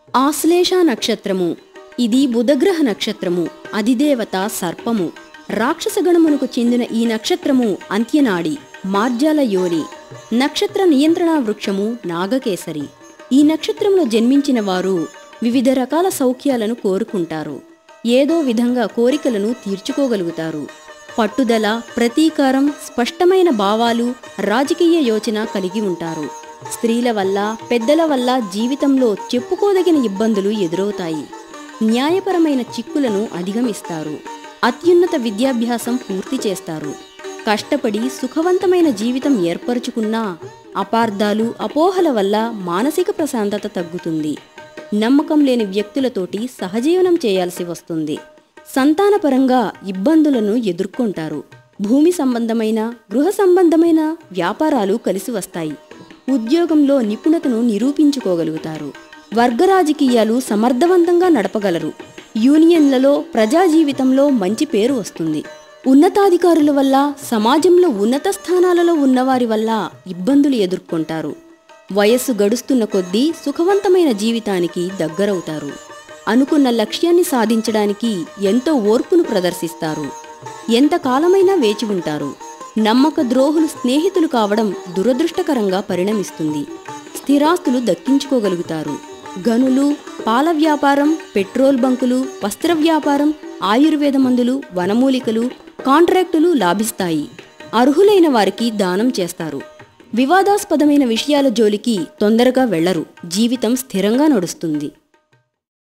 ఆశ్లేష నక్షత్రము ఇది బుధగ్రహ నక్షత్రము అధిదేవత సర్పము రాక్షసగణమునకు చెందిన ఈ నక్షత్రము అంత్యనాడి మార్జాల యోని నక్షత్ర నియంత్రణ వృక్షము నాగకేసరి ఈ నక్షత్రంలో జన్మించిన వారు వివిధ రకాల సౌఖ్యాలను కోరుకుంటారు ఏదో విధంగా కోరికలను తీర్చుకోగలుగుతారు పట్టుదల ప్రతీకారం స్పష్టమైన భావాలు రాజకీయ యోచన కలిగి ఉంటారు స్త్రీల వల్ల పెద్దల వల్ల జీవితంలో చెప్పుకోదగిన ఇబ్బందులు ఎదురవుతాయి న్యాయపరమైన చిక్కులను అధిగమిస్తారు అత్యున్నత విద్యాభ్యాసం పూర్తి చేస్తారు కష్టపడి సుఖవంతమైన జీవితం ఏర్పరచుకున్నా అపార్థాలు అపోహల వల్ల మానసిక ప్రశాంతత తగ్గుతుంది నమ్మకం లేని వ్యక్తులతోటి సహజీవనం చేయాల్సి వస్తుంది సంతానపరంగా ఇబ్బందులను ఎదుర్కొంటారు భూమి సంబంధమైన గృహ సంబంధమైన వ్యాపారాలు కలిసి వస్తాయి ఉద్యోగంలో నిపుణతను నిరూపించుకోగలుగుతారు వర్గ రాజకీయాలు సమర్థవంతంగా నడపగలరు యూనియన్లలో ప్రజా జీవితంలో మంచి పేరు వస్తుంది ఉన్నతాధికారుల వల్ల సమాజంలో ఉన్నత స్థానాలలో ఉన్నవారి వల్ల ఇబ్బందులు ఎదుర్కొంటారు వయస్సు గడుస్తున్న కొద్దీ సుఖవంతమైన జీవితానికి దగ్గరవుతారు అనుకున్న లక్ష్యాన్ని సాధించడానికి ఎంతో ఓర్పును ప్రదర్శిస్తారు ఎంతకాలమైనా వేచి ఉంటారు నమ్మక ద్రోహులు స్నేహితులు కావడం దురదృష్టకరంగా పరిణమిస్తుంది స్థిరాస్తులు దక్కించుకోగలుగుతారు గనులు పాల వ్యాపారం పెట్రోల్ బంకులు వస్త్ర వ్యాపారం ఆయుర్వేద మందులు వనమూలికలు కాంట్రాక్టులు లాభిస్తాయి అర్హులైన వారికి దానం చేస్తారు వివాదాస్పదమైన విషయాల జోలికి తొందరగా వెళ్లరు జీవితం స్థిరంగా నడుస్తుంది